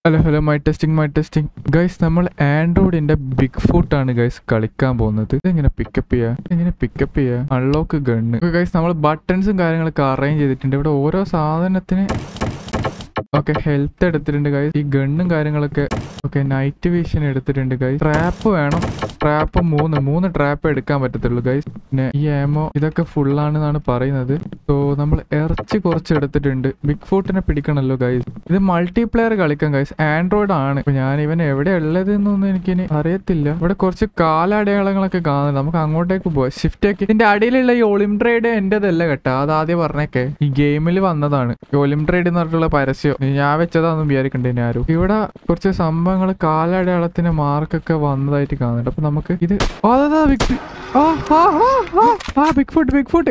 Hello hello mic testing mic testing guys നമ്മൾ ആൻഡ്രോയിഡിന്റെ big foot ആണ് ഗൈസ് കളിക്കാൻ പോകുന്നത് ഇതെങ്ങനെ പിക്കപ്പ് ചെയ്യാ എങ്ങനെ പിക്കപ്പ് ചെയ്യാ അൺലോക്ക് ഗണ്ണ് ഗൈസ് നമ്മൾ ബട്ടൺസും കാര്യങ്ങളൊക്കെ അറേഞ്ച് ചെയ്തിട്ടുണ്ട് ഇവിടെ ഓരോ സാധനത്തിന് ഓക്കെ ഹെൽത്ത് എടുത്തിട്ടുണ്ട് ഗൈസ് ഈ ഗണ്ണും കാര്യങ്ങളൊക്കെ ഓക്കെ നൈറ്റ് വിഷൻ എടുത്തിട്ടുണ്ട് ഗൈസ് ട്രാപ്പ് വേണം ട്രാപ്പ് മൂന്ന് മൂന്ന് ട്രാപ്പ് എടുക്കാൻ പറ്റത്തുള്ളൂ ഗൈസ് പിന്നെ ഈ ആമോ ഇതൊക്കെ full ആണെന്നാണ് പറയുന്നത് സോ നമ്മൾ ഇറച്ചി കുറച്ച് എടുത്തിട്ടുണ്ട് ബിഗ് ഫൂട്ടിനെ പിടിക്കണല്ലോ ഗൈസ് ഇത് മൾട്ടിപ്ലെയർ കളിക്കാം ഗൈസ് ആൻഡ്രോയിഡ് ആണ് ഇപ്പൊ ഞാൻ ഇവൻ എവിടെ ഉള്ളത് എന്നൊന്നും എനിക്കിനി അറിയത്തില്ല ഇവിടെ കുറച്ച് കാലടയാളങ്ങളൊക്കെ കാണുന്നത് നമുക്ക് അങ്ങോട്ടേക്ക് പോവാം ഷിഫ്റ്റ് ആക്കി ഇതിന്റെ അടിയിലുള്ള ഈ ഒളിംട്രേഡ് എന്റേതല്ല കേട്ടോ അത് ആദ്യം പറഞ്ഞേക്കെ ഈ ഗെയിമിൽ വന്നതാണ് ഈ ഒളിംട്രേഡ് എന്ന് പറഞ്ഞിട്ടുള്ള പരസ്യം ഞാൻ വെച്ചതാണെന്ന് വിചാരിക്കണ്ടേ ആരും ഇവിടെ കുറച്ച് സംഭവങ്ങൾ കാലടയാളത്തിന്റെ മാർക്കൊക്കെ വന്നതായിട്ട് കാണുന്നുണ്ട് അപ്പൊ നമുക്ക് ഇത് ആ, അതാ ബിഗ് ആ ആ ആ, ആ, ആ big foot big foot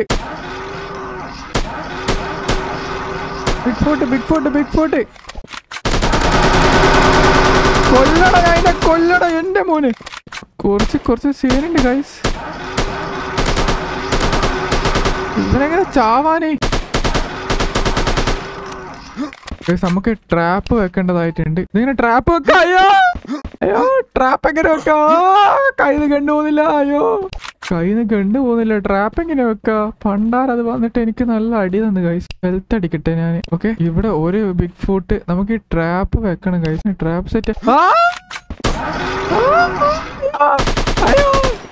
big fort big fort big fort കൊല്ലട അതിനെ കൊല്ലട എന്റെ മോനെ കുറച്ച് കുറച്ച് സീനുണ്ട് ഗൈസ് ഇവനെങ്ങനെ ചാവാനേ Guys, നമുക്ക് ട്രാപ്പ് വെക്കേണ്ടതായിട്ടുണ്ട് ഇതിങ്ങനെ ട്രാപ്പ് വെക്കാം അയ്യോ അയ്യോ ട്രാപ്പ് എങ്ങനെ വെക്കാം കയ്യിൽ കണ്ടു പോകുന്നില്ല അയ്യോ കയ്യിൽ നിന്ന് കണ്ടു പോകുന്നില്ല ട്രാപ്പ് എങ്ങനെ വെക്കാ പണ്ടാർ അത് വന്നിട്ട് എനിക്ക് നല്ല അടി തന്നു ഗൈസ് ഹെൽത്ത് അടിക്കട്ടെ ഞാൻ ഓക്കെ ഇവിടെ ഒരു ബിഗ് ഫുട്ട് നമുക്ക് ഈ ട്രാപ്പ് വെക്കണം ഗൈസ് ട്രാപ്പ് സെറ്റ് അയ്യോ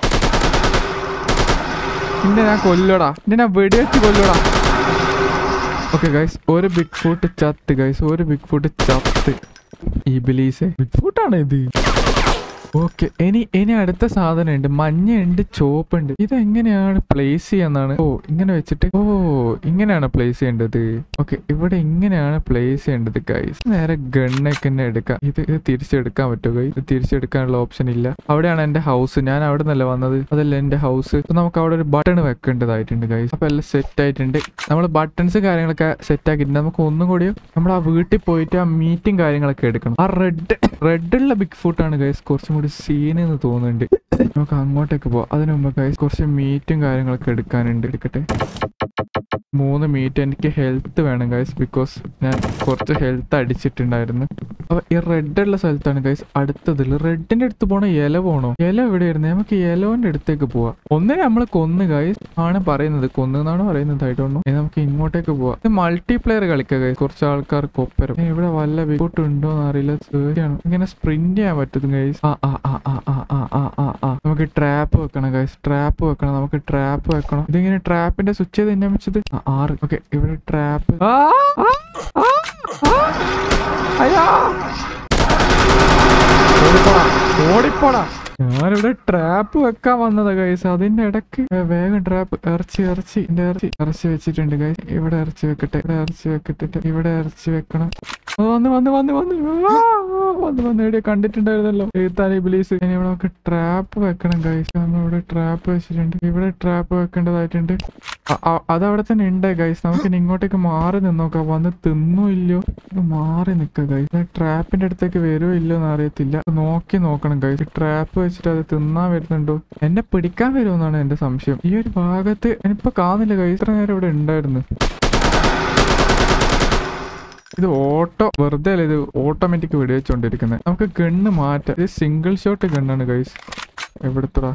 ഇന്നെ ഞാൻ കൊല്ലടാ ഇന്നെ ഞാൻ വെടിവെച്ച് കൊല്ലടാ ഓക്കെ ഗൈസ് ഒരു ബിഗ് ഫുട്ട് ചത്ത് ഗൈസ് ഒരു ബിഗ് ഫുട്ട് ചത്ത് ഈ ബിലീസ് ബിഗ് ഫുട്ടാണ് ഇത് ഓക്കെ ഇനി ഇനി അടുത്ത സാധനം ഉണ്ട് മഞ്ഞയുണ്ട് ചോപ്പുണ്ട് ഇത് എങ്ങനെയാണ് പ്ലേസ് ചെയ്യാന്നാണ് ഓ ഇങ്ങനെ വെച്ചിട്ട് ഓ ഇങ്ങനെയാണ് പ്ലേസ് ചെയ്യേണ്ടത് ഓക്കെ ഇവിടെ ഇങ്ങനെയാണ് പ്ലേസ് ചെയ്യേണ്ടത് ഗൈസ് നേരെ ഗണ്ണൊക്കെ തന്നെ എടുക്കാം ഇത് ഇത് തിരിച്ചെടുക്കാൻ പറ്റുമോ ഗൈസ് ഇത് തിരിച്ചെടുക്കാനുള്ള ഓപ്ഷൻ ഇല്ല അവിടെയാണ് എന്റെ ഹൗസ് ഞാൻ അവിടെ നിന്നല്ല വന്നത് അതല്ല എന്റെ ഹൗസ് നമുക്ക് അവിടെ ഒരു ബട്ടൺ വെക്കേണ്ടതായിട്ടുണ്ട് ഗൈസ് അപ്പൊ എല്ലാം സെറ്റ് ആയിട്ടുണ്ട് നമ്മൾ ബട്ടൺസ് കാര്യങ്ങളൊക്കെ സെറ്റ് ആക്കിയിട്ടുണ്ട് നമുക്ക് ഒന്നും കൂടി നമ്മൾ ആ വീട്ടിൽ പോയിട്ട് ആ മീറ്റിംഗ് കാര്യങ്ങളൊക്കെ എടുക്കണം ആ റെഡ് റെഡുള്ള ബിഗ് ഫുട്ടാണ് ഗൈസ് കുറച്ചും കൂടി സീൻ എന്ന് തോന്നുന്നുണ്ട് നമുക്ക് അങ്ങോട്ടേക്ക് പോവാം അതിനു മുമ്പ് ഗൈസ് കുറച്ച് മീറ്റും കാര്യങ്ങളൊക്കെ എടുക്കാനുണ്ട് എടുക്കട്ടെ മൂന്ന് മീറ്റ് എനിക്ക് ഹെൽത്ത് വേണം ഗൈസ് ബിക്കോസ് ഞാൻ കുറച്ച് ഹെൽത്ത് അടിച്ചിട്ടുണ്ടായിരുന്നു അപ്പൊ ഈ റെഡ് ഉള്ള സ്ഥലത്താണ് ഗൈസ് അടുത്തതിൽ റെഡിന്റെ അടുത്ത് പോണോ ഇല പോണോ ഇല എവിടെയായിരുന്നു നമുക്ക് യെലോന്റെ അടുത്തേക്ക് പോവാം ഒന്നിനെ നമ്മൾ കൊന്ന് ഗൈസ് ആണ് പറയുന്നത് കൊന്നു എന്നാണ് പറയുന്നത് ആയിട്ടോണോ നമുക്ക് ഇങ്ങോട്ടേക്ക് പോവാം ഇത് മൾട്ടിപ്ലെയർ കളിക്കുക ഗൈസ് കുറച്ച് ആൾക്കാർക്ക് ഒപ്പരം ഏ, ഇവിടെ വല്ല വിക്കോട്ട് ഉണ്ടോ എന്ന് അറിയില്ല തീർച്ചയാണ് ഇങ്ങനെ സ്പ്രിന്റ് ചെയ്യാൻ പറ്റും ഗൈസ് ആ ആ ആ ആ ആ ആ ആ ആ ആ നമുക്ക് ട്രാപ്പ് വെക്കണം ഗൈസ് ട്രാപ്പ് വെക്കണം നമുക്ക് ട്രാപ്പ് വെക്കണം ഇതിങ്ങനെ ട്രാപ്പിന്റെ സ്വിച്ച് ചെയ്ത് എന്നെ വെച്ചത് ആ, ആറ് ഓക്കെ ഇവിടെ ട്രാപ്പ് അയ്യാ ഓടിപ്പോടാ ഓടിപ്പോടാ ഞാനിവിടെ ട്രാപ്പ് വെക്കാൻ വന്നതാ ഗൈസ് അതിന്റെ ഇടക്ക് ഏ, വേഗം ട്രാപ്പ് ഇറച്ചി ഇറച്ചി എന്റെ ഇറച്ചി ഇറച്ചി വെച്ചിട്ടുണ്ട് ഗൈസ് ഇവിടെ ഇറച്ചി വെക്കട്ടെ ഇവിടെ ഇറച്ചി വെക്കട്ടെ ഇവിടെ ഇറച്ചി വെക്കണം ആ, വന്ന് വന്ന് വന്ന് വന്ന് ആ, ആ, വന്ന് വന്ന് എവിടെ കണ്ടിട്ടുണ്ടായിരുന്നല്ലോ എഴുത്താലി പ്ലീസ് ഇനി ഇവിടെ നമുക്ക് ട്രാപ്പ് വെക്കണം ഗൈസ് നമ്മളിവിടെ ട്രാപ്പ് വെച്ചിട്ടുണ്ട് ഇവിടെ ട്രാപ്പ് വെക്കേണ്ടതായിട്ടുണ്ട് അ- അ- അതവിടെ തന്നെ ഉണ്ട് ഗൈസ് നമുക്ക് ഇനി ഇങ്ങോട്ടേക്ക് മാറി നിന്നോക്കാം വന്ന് തിന്നോ ഇല്ലയോ ഇത് മാറി നിക്ക ഗൈസ് ട്രാപ്പിന്റെ അടുത്തേക്ക് വരുമോ ഇല്ലയോ എന്ന് അറിയത്തില്ല നോക്കി നോക്കണം ഗൈസ് ട്രാപ്പ് വെച്ചിട്ട് അത് തിന്നാൻ വരുന്നുണ്ടോ എന്നെ പിടിക്കാൻ വരുമെന്നാണ് എന്റെ സംശയം ഈ ഒരു ഭാഗത്ത് എനിക്കിപ്പോ കാണുന്നില്ല ഗൈസ് ഇത്ര നേരം ഇവിടെ ഉണ്ടായിരുന്നു ഇത് ഓട്ടോ വെറുതെ അല്ല ഇത് ഓട്ടോമാറ്റിക് വെടിവെച്ചോണ്ടിരിക്കുന്നത് നമുക്ക് ഗണ്ണ് മാറ്റാം ഇത് സിംഗിൾ ഷോട്ട് ഗണ്ണാണ് ഗൈസ് എവിടത്തടാ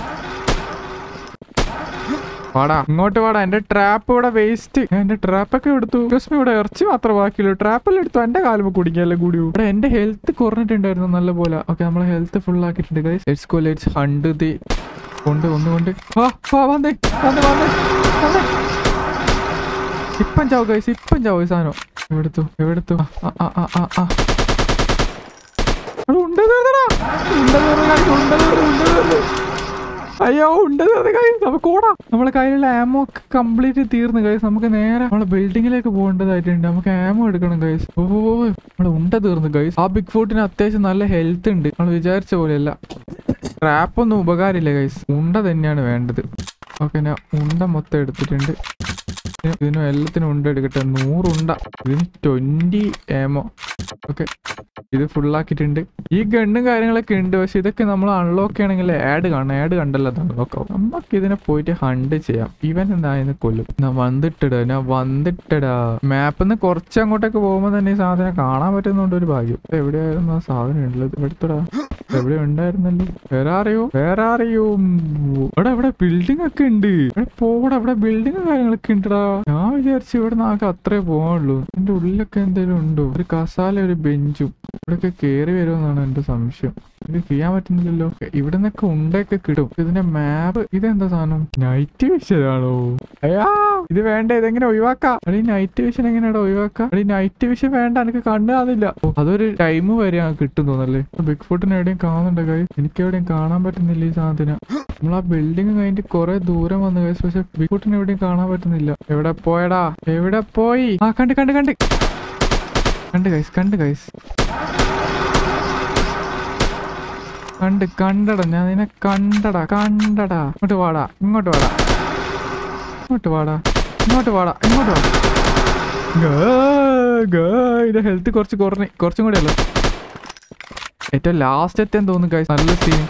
വാടാ ഇങ്ങോട്ട് വാടാ എന്റെ ട്രാപ്പ് ഇവിടെ വേസ്റ്റ് എന്റെ ട്രാപ്പൊക്കെ എടുത്തു ക്രിസ്മി ഇവിടെ ഇറച്ചി മാത്രം ബാക്കിയുള്ളൂ ട്രാപ്പെല്ലാം എടുത്തു എന്റെ കാലുമ്പോ കുടിക്കാല്ലേ കൂടി ഇവിടെ എന്റെ ഹെൽത്ത് കുറഞ്ഞിട്ടുണ്ടായിരുന്നു നല്ല പോലെ ഓക്കെ നമ്മളെ ഹെൽത്ത് ഫുൾ ആക്കിയിട്ടുണ്ട് guys let's go let's hunt the കൊണ്ട് ഒന്ന് കൊണ്ട് ആ ആ വന്നേ വന്നേ വന്നേ വന്നേ ഇപ്പം ചാവും ഗൈസ് ഇപ്പം ചാവും ഈ സാധനം എവിടെത്തു എവിടെത്തു ആ ആ ആ ആ ആ അത് ഉണ്ട് തീർന്നെടാ. ഉണ്ട് തീർന്ന് guys, ഉണ്ട് തീർന്ന്, ഉണ്ട് തീർന്ന്. അയ്യോ ഉണ്ട് തീർന്ന് guys. നമുക്ക് ഓടാം നമ്മളെ കയ്യിലുള്ള ആമോ ഒക്കെ കംപ്ലീറ്റ് തീർന്ന് ഗൈസ് നമുക്ക് നേരെ നമ്മളെ ബിൽഡിങ്ങിലേക്ക് പോകേണ്ടതായിട്ടുണ്ട് നമുക്ക് ആമോ എടുക്കണം ഗൈസ് ഓ നമ്മളെ ഉണ്ട തീർന്ന് ഗൈസ് ആ ബിഗ് ഫുട്ടിന് അത്യാവശ്യം നല്ല ഹെൽത്ത് ഉണ്ട് നമ്മൾ വിചാരിച്ച പോലെയല്ല ട്രാപ്പ് ഒന്നും ഉപകാരമില്ല ഗൈസ് ഉണ്ട തന്നെയാണ് വേണ്ടത് ഓക്കെ ഞാൻ ഉണ്ട മൊത്തം എടുത്തിട്ടുണ്ട് ഇതിന് ഇതിനും എല്ലാത്തിനും ഉണ്ട് എടുക്കട്ടെ നൂറുണ്ട ഇതിന് ട്വന്റി ഏമോ ഓക്കെ ഇത് ഫുള്ളാക്കിയിട്ടുണ്ട് ഈ ഗണ്ണും കാര്യങ്ങളൊക്കെ ഉണ്ട് പക്ഷെ ഇതൊക്കെ നമ്മൾ അൺലോക്ക് ചെയ്യണമെങ്കിൽ ആഡ് കാണണം ആഡ് കണ്ടല്ലോ അൺലോക്ക് ആവും നമുക്ക് ഇതിനെ പോയിട്ട് ഹണ്ട് ചെയ്യാം ഇവൻ എന്തായെന്ന് കൊല്ലും ഞാൻ വന്നിട്ടടാ ഞാൻ വന്നിട്ടടാ മാപ്പിൽ നിന്ന് കുറച്ച് അങ്ങോട്ടൊക്കെ പോകുമ്പോൾ തന്നെ ഈ സാധനം കാണാൻ പറ്റുന്നുണ്ട് ഒരു ഭാഗ്യം ഇപ്പൊ എവിടെയായിരുന്നു ആ സാധനം ഉള്ളത് എടുത്തടാ എവിടെ ഉണ്ടായിരുന്നല്ലോ വേറെ അറിയോ വേറെ അറിയോ ഇവിടെ ഇവിടെ ബിൽഡിംഗ് ഒക്കെ ഉണ്ട് ഇവിടെ പോടാ ഇവിടെ ബിൽഡിംഗ് കാര്യങ്ങളൊക്കെ ഉണ്ടടാ ഞാൻ വിചാരിച്ചു ഇവിടെ നാക്ക് അത്രേ പോകാനുള്ളൂ എന്റെ ഉള്ളിലൊക്കെ എന്തെങ്കിലും ഉണ്ടോ ഒരു കസാല ഒരു ബെഞ്ചും ഇവിടെയൊക്കെ കേറി വരുമെന്നാണ് എന്റെ സംശയം ഇത് ചെയ്യാൻ പറ്റുന്നില്ലല്ലോ ഇവിടെ നിന്നൊക്കെ ഉണ്ടൊക്കെ കിട്ടും ഇതിന്റെ മാപ്പ് ഇതെന്താ സാധനം നൈറ്റ് വിഷൻ ആണോ അയ്യാ ഇത് വേണ്ട ഇതെങ്ങനെ ഒഴിവാക്കാം അടി നൈറ്റ് വിഷൻ എങ്ങനെയാടാ ഒഴിവാക്കാം അടി നൈറ്റ് വിഷൻ വേണ്ട എനിക്ക് കണ്ണു കാണില്ല ഓ, അതൊരു ടൈം വരെ ആ കിട്ടും തോന്നല്ലേ ബിഗ് ഫുട്ടിന് എവിടെയും കാണുന്നുണ്ട് കൈ എനിക്ക് എവിടെയും കാണാൻ പറ്റുന്നില്ല ഈ സാധനം നമ്മൾ ആ ബിൽഡിംഗ് കഴിഞ്ഞിട്ട് കുറെ ദൂരം വന്നു കൈസ് പക്ഷെ ബിഗ് ഫുട്ടിന് എവിടെയും കാണാൻ പറ്റുന്നില്ല എവിടെ പോയടാ എവിടെ പോയി ആ കണ്ട് കണ്ട് കണ്ട് കണ്ട് കൈസ് കണ്ട് കൈസ് കണ്ട് കണ്ടടാ ഞാൻ നിന്നെ കണ്ടടാ കണ്ടടാ ഇങ്ങോട്ട് വാടാ ഇങ്ങോട്ട് വാടാ ഇങ്ങോട്ട് വാടാ ഇങ്ങോട്ട് വാടാ ഇങ്ങോട്ട് വാടാ ഇതിന്റെ ഹെൽത്ത് കുറച്ച് കുറഞ്ഞ് കുറച്ചും കൂടെ ഉള്ളു ഏറ്റവും ലാസ്റ്റ് എത്താൻ തോന്നുന്നു ഗൈസ് നല്ല സീൻ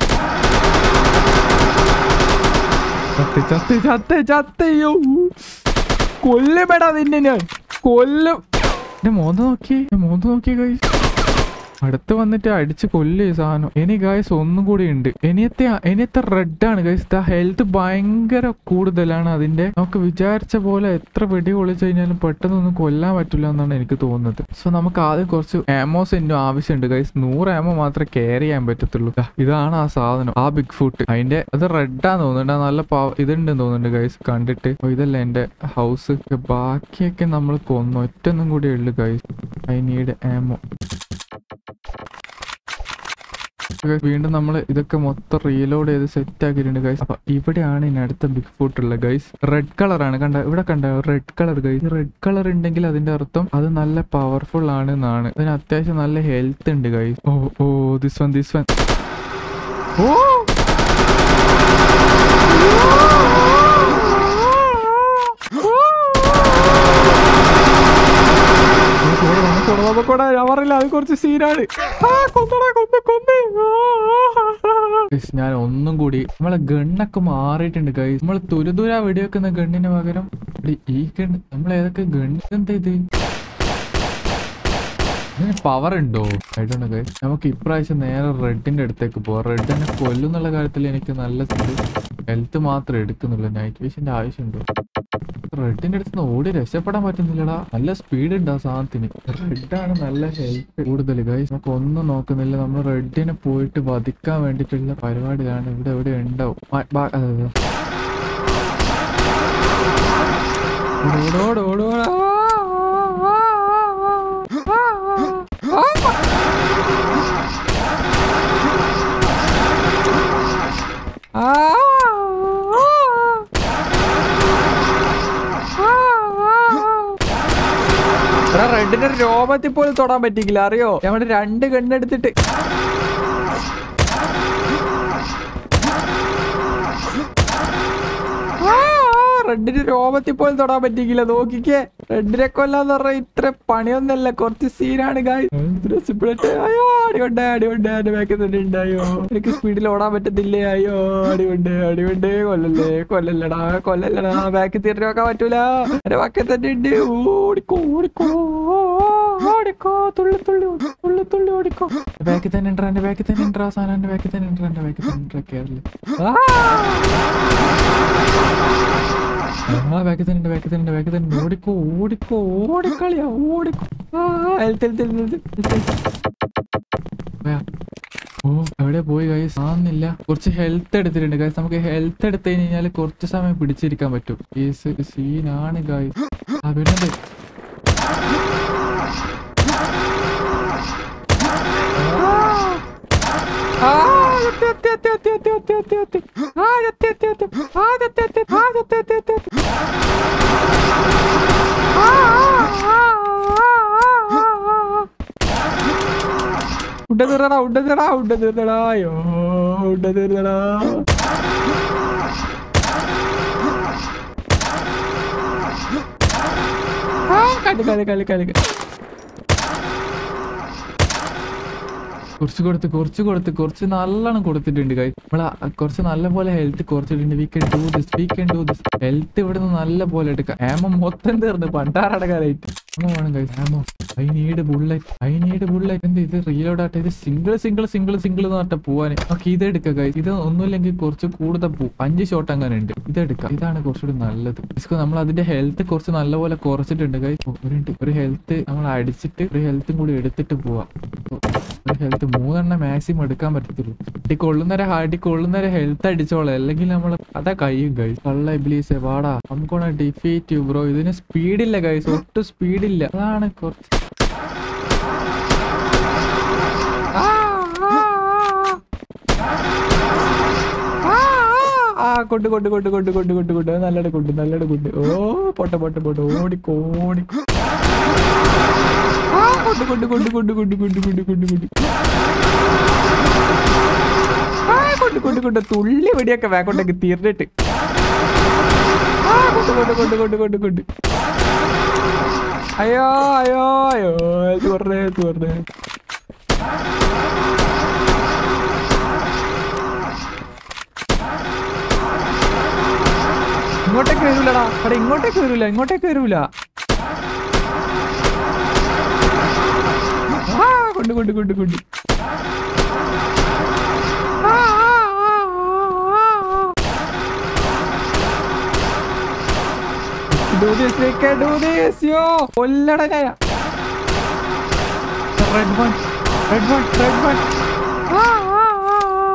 ചത്ത് ചത്ത് ചത്ത് ചത്തയ്യോ കൊല്ലുമെടാ നിന്നെ ഞാൻ കൊല്ലും എന്റെ മോന്ത നോക്കി മോന്ത നോക്കി ഗൈസ് അടുത്ത് വന്നിട്ട് അടിച്ച് കൊല്ലേ സാധനം ഇനി ഗൈസ് ഒന്നും കൂടി ഉണ്ട് ഇനിയത്തെ ഇനിയത്തെ റെഡ് ആണ് ഗൈസ് ദ ഹെൽത്ത് ഭയങ്കര കൂടുതലാണ് അതിന്റെ നമുക്ക് വിചാരിച്ച പോലെ എത്ര വെടി കൊള്ളിച്ചു കഴിഞ്ഞാലും പെട്ടെന്നൊന്നും കൊല്ലാൻ പറ്റില്ല എന്നാണ് എനിക്ക് തോന്നുന്നത് സോ നമുക്ക് ആദ്യം കുറച്ച് ആമോസ് എന്നും ആവശ്യമുണ്ട് ഗൈസ് നൂറ് ആമോ മാത്രമേ കെയർ ചെയ്യാൻ പറ്റത്തുള്ളൂ ദാ, ഇതാണ് ആ സാധനം ആ ബിഗ് ഫുട്ട് അതിന്റെ അത് റെഡാന്ന് തോന്നുന്നുണ്ട് ആ നല്ല പാവ ഇതുണ്ടെന്ന് തോന്നുന്നുണ്ട് ഗൈസ് കണ്ടിട്ട് ഓ, ഇതല്ല എന്റെ ഹൗസ് ബാക്കിയൊക്കെ നമ്മൾ കൊന്നു ഒറ്റൊന്നും കൂടി ഉള്ളു guys I need ammo Guys, വീണ്ടും നമ്മൾ ഇതൊക്കെ മൊത്തം റീലോഡ് ചെയ്ത് സെറ്റ് ആക്കിയിട്ടുണ്ട് ഗൈസ് അപ്പൊ ഇവിടെയാണ് ഇനി അടുത്ത ബിഗ് ഫുട്ട് ഉള്ളത് ഗൈസ് റെഡ് കളർ ആണ് കണ്ട ഇവിടെ കണ്ട red colour guys red colour ഉണ്ടെങ്കിൽ അതിന്റെ അർത്ഥം അത് നല്ല പവർഫുൾ ആണ് എന്നാണ് അതിന് അത്യാവശ്യം നല്ല ഹെൽത്ത് ഉണ്ട് ഗൈസ് ഓ ഓ ദിസ് വൺ ദിസ് വൺ ഓ ഞാൻ പറഞ്ഞില്ല അത് കുറച്ച് സീനാണ് ആ, കൊന്നടാ, കൊന്ന്, കൊന്ന്. Guys, ഞാൻ ഒന്നും കൂടി നമ്മളെ ഗണ്ണൊക്കെ മാറിയിട്ടുണ്ട് ഗൈസ് നമ്മൾ തുരുതുര വെടിവെക്കുന്ന ഗണ്ണിന് പകരം എടി, ഈ ഗണ്ണ് നമ്മൾ ഏതൊക്കെ ഗണ്ണ് എന്താ ഇത് ഇതിന് പവർ ഉണ്ടോ ആയിട്ടുണ്ട് ഗൈസ് നമുക്ക് ഇപ്രാവശ്യം നേരെ റെഡിന്റെ അടുത്തേക്ക് പോവാം റെഡിനെ കൊല്ലുന്നുള്ള കാര്യത്തിൽ എനിക്ക് നല്ല ഹെൽത്ത് മാത്രമേ എടുക്കുന്നുള്ളൂ നൈറ്റ് വിഷന്റെ ആവശ്യമുണ്ടോ റെഡിന്റെ അടുത്ത് നിന്ന് ഓടി രക്ഷപ്പെടാൻ പറ്റുന്നില്ലടാ നല്ല സ്പീഡ് ഉണ്ട് ആ സാധനത്തിന് റെഡാണ് നല്ല ഹെൽത്ത് കൂടുതൽ ഗൈസ് നമുക്ക് ഒന്നും നോക്കുന്നില്ല നമ്മൾ റെഡിനെ പോയിട്ട് വധിക്കാൻ വേണ്ടിയിട്ടുള്ള പരിപാടിയാണ് ഇവിടെ എവിടെ ഉണ്ടാവും ആ, ബാ- അതെ, അതെ. ഓടോട് ഓടോട്. ആ, ആ, ആ, ആ. ആ, എടാ റെഡിന്റെ രോമത്തിൽ പോലും തൊടാൻ പറ്റിക്കില്ല അറിയോ ഞമ്മടെ രണ്ട് കണ്ണെടുത്തിട്ട് ആ, റെഡിന് രോമത്തിൽ പോലും തൊടാൻ പറ്റിക്കില്ല നോക്കിക്കേ റെഡിനെ കൊല്ലാന്ന് പറഞ്ഞാൽ ഇത്ര പണിയൊന്നല്ല കുറച്ച് സീനാണ് ഗായ് അയ്യോ അടികൊണ്ട് അടികൊണ്ട് എന്റെ ബാക്കിൽ തന്നെ ഉണ്ടായോ എനിക്ക് സ്പീഡിൽ ഓടാൻ പറ്റത്തില്ലേ അയ്യോ അടികൊണ്ട് അടികൊണ്ട് കൊല്ലല്ലേ കൊല്ലല്ലടാ കൊല്ലല്ലടാ ബാക്കിൽ തിരിഞ്ഞു നോക്കാൻ പറ്റൂല എന്റെ ബാക്കിൽ തന്നെ ഉണ്ട് ഓടിക്കോ ഓടിക്കോ ഓടിക്കോ തുള്ളി തുള്ളി ഓടി, തുള്ളി തുള്ളി ഓടിക്കോ ബാക്കിൽ തന്നെ ഉണ്ടാ എന്റെ ബാക്കിൽ തന്നെ ഉണ്ടാ സാധനം എന്റെ ബാക്കിൽ തന്നെ ഉണ്ടാ എന്റെ ബാക്കിൽ തന്നെ ഉണ്ടാ കേരള ആ ബാക്കിൽ തന്നെ ഉണ്ട് ബാക്കിൽ തന്നെ ഉണ്ട് ബാക്കിൽ തന്നെ ഉണ്ട്. ഓടിക്കോ ഓടിക്കോ ഓടിക്കളിയാ ഓടിക്കോ ആ ഹെൽത്ത് ഹെൽത്ത് ഹെൽത്ത് ഓ എവിടെ പോയി ഗൈസ് കാണുന്നില്ല കുറച്ച് ഹെൽത്ത് എടുത്തിട്ടുണ്ട് ഗൈസ് നമുക്ക് ഹെൽത്ത് എടുത്തു കഴിഞ്ഞാൽ കുറച്ച് സമയം പിടിച്ചിരിക്കാൻ പറ്റും കേസ് സീനാണ് ഗൈസ് ആ വരുന്നത് ആ, എത്തി, എത്തി, എത്തി, എത്തി, എത്തി, എത്തി, എത്തി, എത്തി. ആ, എത്തി, എത്തി, എത്തി. ആ, എത്തി, എത്തി, ആ, എത്തി, എത്തി, എത്തി, എത്തി. ആ, ആ, ആ, ആ, ആ, ആ. ഉണ്ട തീർന്നടാ ഉണ്ട തീർന്നടാ ഉണ്ട തീർന്നടാ അയ്യോ ഉണ്ട തീർന്നടാ ആ, കളി കളി കളി കളി കളി. കുറച്ച് കൊടുത്ത് കുറച്ച് കൊടുത്ത് കുറച്ച് നല്ലോണം കൊടുത്തിട്ടുണ്ട് കൈ നമ്മളെ കുറച്ച് നല്ല പോലെ ഹെൽത്ത് കുറച്ചിട്ടുണ്ട് we can do this we can do this health ഇവിടുന്ന് നല്ല പോലെ എടുക്കാം ആമ മൊത്തം തീർന്ന് പണ്ടാറടക്കാനായിട്ട് ആമ വേണം കൈ ammo I need bullet I need bullet എന്ത് ഇത് റീലോഡ് ആട്ടെ ഇത് സിംഗിൾ സിംഗിൾ സിംഗിൾ സിംഗിൾ എന്ന് പറഞ്ഞിട്ട് പോവാൻ ഓക്കെ ഇത് എടുക്കുക കൈ ഇത് ഒന്നുമില്ലെങ്കിൽ കുറച്ച് കൂടുതൽ പോവും അഞ്ച് ഷോട്ട് അങ്ങനെ ഉണ്ട് ഇത് എടുക്കാം ഇതാണ് കുറച്ചുകൂടി നല്ലത് ഇസ്കോ നമ്മൾ അതിന്റെ ഹെൽത്ത് കുറച്ച് നല്ലപോലെ കുറച്ചിട്ടുണ്ട് കൈ ഒരു minute. ഒരു ഹെൽത്ത് നമ്മൾ അടിച്ചിട്ട് ഒരു ഹെൽത്തും കൂടി എടുത്തിട്ട് പോവാം ഒരു ഹെൽത്ത് മൂന്നെണ്ണം മാക്സിമം എടുക്കാൻ പറ്റത്തുള്ളൂ അടി കൊള്ളുന്നവരെ അടി കൊള്ളുന്നവരെ ഹെൽത്ത് അടിച്ചോളാം അല്ലെങ്കിൽ നമ്മൾ അതാ കയ്യും കൈ കള്ള ഇബ്ലീസ് വാടാ നമുക്കൊന്ന് ഡിഫീറ്റ് യു ബ്രോ ഇതിന് സ്പീഡില്ല കൈസ് ഒട്ടും സ്പീഡില്ല അതാണ് കുറച്ച് ആ, ആ, ആ. ആ കൊണ്ട് കൊണ്ട് കൊണ്ട് കൊണ്ട് കൊണ്ട് കൊണ്ട് കൊണ്ട് നല്ലട കൊണ്ട് നല്ലട കൊണ്ട് ഓ പൊട്ട പൊട്ട പൊട്ട ഓടി കോടി ആ കൊണ്ട് കൊണ്ട് കൊണ്ട് കൊണ്ട് കൊണ്ട് കൊണ്ട് കൊണ്ട് കൊണ്ട് കൊണ്ട് ആ കൊണ്ട് കൊണ്ട് കൊണ്ട് തുള്ളി വെടിയൊക്കെ വേക്കൊണ്ടൊക്കെ തീർന്നിട്ട് ആ കൊണ്ട് കൊണ്ട് കൊണ്ട് കൊണ്ട് കൊണ്ട് കൊണ്ട് അയ്യോ അയ്യോ അയ്യോ തുറന്നേ തുറന്നേ ഇങ്ങോട്ടേക്ക് വരൂലടാ അവിടെ ഇങ്ങോട്ടേക്ക് വരൂല ഇങ്ങോട്ടേക്ക് വരൂല ആ കൊണ്ട് കൊണ്ട് കൊണ്ട് കൊണ്ട് ആ, ആ, ആ, ആ, ആ. Do this, we can do this, yo. കൊല്ലടാ ഞാൻ. Red one, red one, red one. ആ, ആ, ആ, ആ.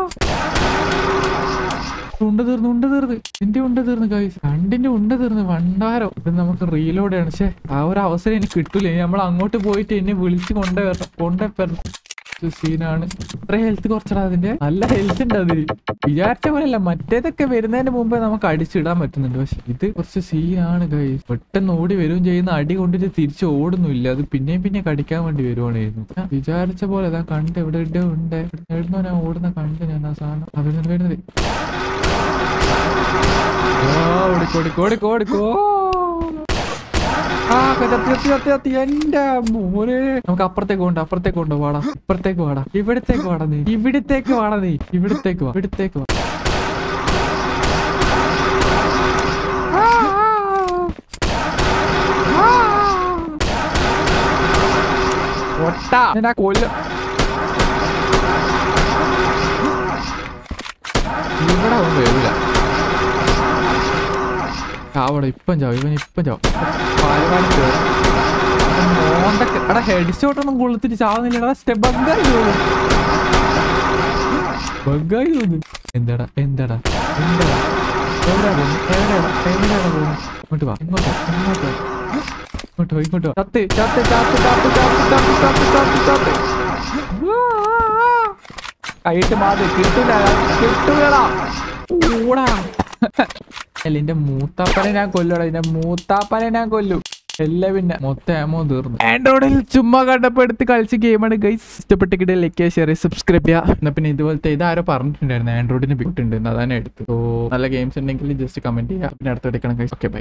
ഉണ്ട തീർന്നു ഉണ്ട തീർന്ന് എന്റെ ഉണ്ട തീർന്ന് ഗൈസ് രണ്ടിന്റെ ഉണ്ട തീർന്ന് വണ്ടാരോ ഇത് നമുക്ക് റീലോഡ് ആണ് പക്ഷെ ആ ഒരു അവസരം എനിക്ക് കിട്ടൂല ഇനി നമ്മൾ അങ്ങോട്ട് പോയിട്ട് എന്നെ വിളിച്ച് കൊണ്ടുവരണം കൊണ്ടുവരണം സീനാണ് ഇത്ര ഹെൽത്ത് കുറച്ചടാ അതിന്റെ നല്ല ഹെൽത്ത് ഉണ്ട് അതിന് വിചാരിച്ച പോലെയല്ല മറ്റേതൊക്കെ വരുന്നതിന് മുമ്പേ നമുക്ക് അടിച്ചിടാൻ പറ്റുന്നുണ്ട് പക്ഷെ ഇത് കുറച്ച് സീനാണ് ഗൈസ് പെട്ടെന്ന് ഓടി വരും ചെയ്യുന്ന അടി കൊണ്ടിട്ട് തിരിച്ച് ഓടുന്നില്ല അത് പിന്നെയും പിന്നെ കടിക്കാൻ വേണ്ടി വരുവാണായിരുന്നു ഞാൻ വിചാരിച്ച പോലെ അതാ കണ്ട് എവിടെ എവിടെ ഉണ്ട് എവിടുന്നോ ഞാൻ ഓടുന്ന കണ്ട് ഞാൻ ആ സാധനം ആ, വരുന്നുണ്ട് വരുന്നത് ആ, ഓടിക്കോ ഓടിക്കോ ഓടിക്കോ ഓടിക്കോ ആ കത്തി കത്തി കത്തി കത്തി എന്റെ മോനെ നമുക്ക് അപ്പുറത്തേക്ക് പോണ്ട അപ്പുറത്തേക്ക് കൊണ്ടോ വാടാ ഇപ്പുറത്തേക്ക് വാടാ ഇവിടത്തേക്ക് വാടാ നീ ഇവിടത്തേക്ക് വാടാ നീ ഇവിടത്തേക്ക് വാ ഇവിടത്തേക്ക് വാ ആ, ആ, ആ. ഒട്ട ഞാൻ കൊല്ല ഇവിടെ ഒന്നും വരില്ല ചാവട ഇപ്പം ചാവും ഇവൻ ഇപ്പം ചാവും പാലപാടി കേറും. അവൻ മോന്തക്ക് എടാ ഹെഡ് ഷോട്ട് ഒന്നും കൊളുത്തിട്ട് ചാവുന്നില്ലടാ സ്റ്റെപ്പ് ബഗ്ഗായി തോന്നും ബഗ്ഗായി തോന്നും എന്താടാ എന്താടാ എന്താടാ എവിടെയാ പോകുന്നത് എവിടെയാടാ എവിടെയാടാ പോകുന്നത് ഇങ്ങോട്ട് വാ ഇങ്ങോട്ട് വാ, ഇങ്ങോട്ട് വാ. ഇങ്ങോട്ട് വാ ഇങ്ങോട്ട് വാ ചത്ത് ചത്ത് ചത്ത് ചത്ത് ചത്ത് ചത്ത് ചത്ത് ചത്ത് ചത്ത് കൈയിട്ട് മാറി കിട്ടൂല കിട്ടൂലടാ ഊടാ അല്ല എന്റെ മൂത്താപ്പനെ ഞാൻ കൊല്ലടാ എന്റെ മൂത്താപ്പനെ ഞാൻ കൊല്ലും എല്ലാം പിന്നെ മൊത്തം ആമോ തീർന്നു ആൻഡ്രോയിഡിൽ ചുമ്മാ കണ്ടപ്പോ എടുത്ത് കളിച്ച ഗെയിമാണ് ഗൈസ് ഇഷ്ടപ്പെട്ടിട്ട് ലൈക്ക് ഷെയർ സബ്സ്ക്രൈബ് ചെയ്യുക എന്നാ പിന്നെ ഇതുപോലത്തെ ഇതാരോ പറഞ്ഞിട്ടുണ്ടായിരുന്നു ആൻഡ്രോയിഡിന് ബിട്ടുണ്ട് അതാണ് എടുത്തു സോ നല്ല ഗെയിംസ് ഉണ്ടെങ്കിൽ ജസ്റ്റ് കമന്റ് ചെയ്യുക പിന്നെ അടുത്ത് എടുക്കണം ഗൈസ് ഓക്കെ ബൈ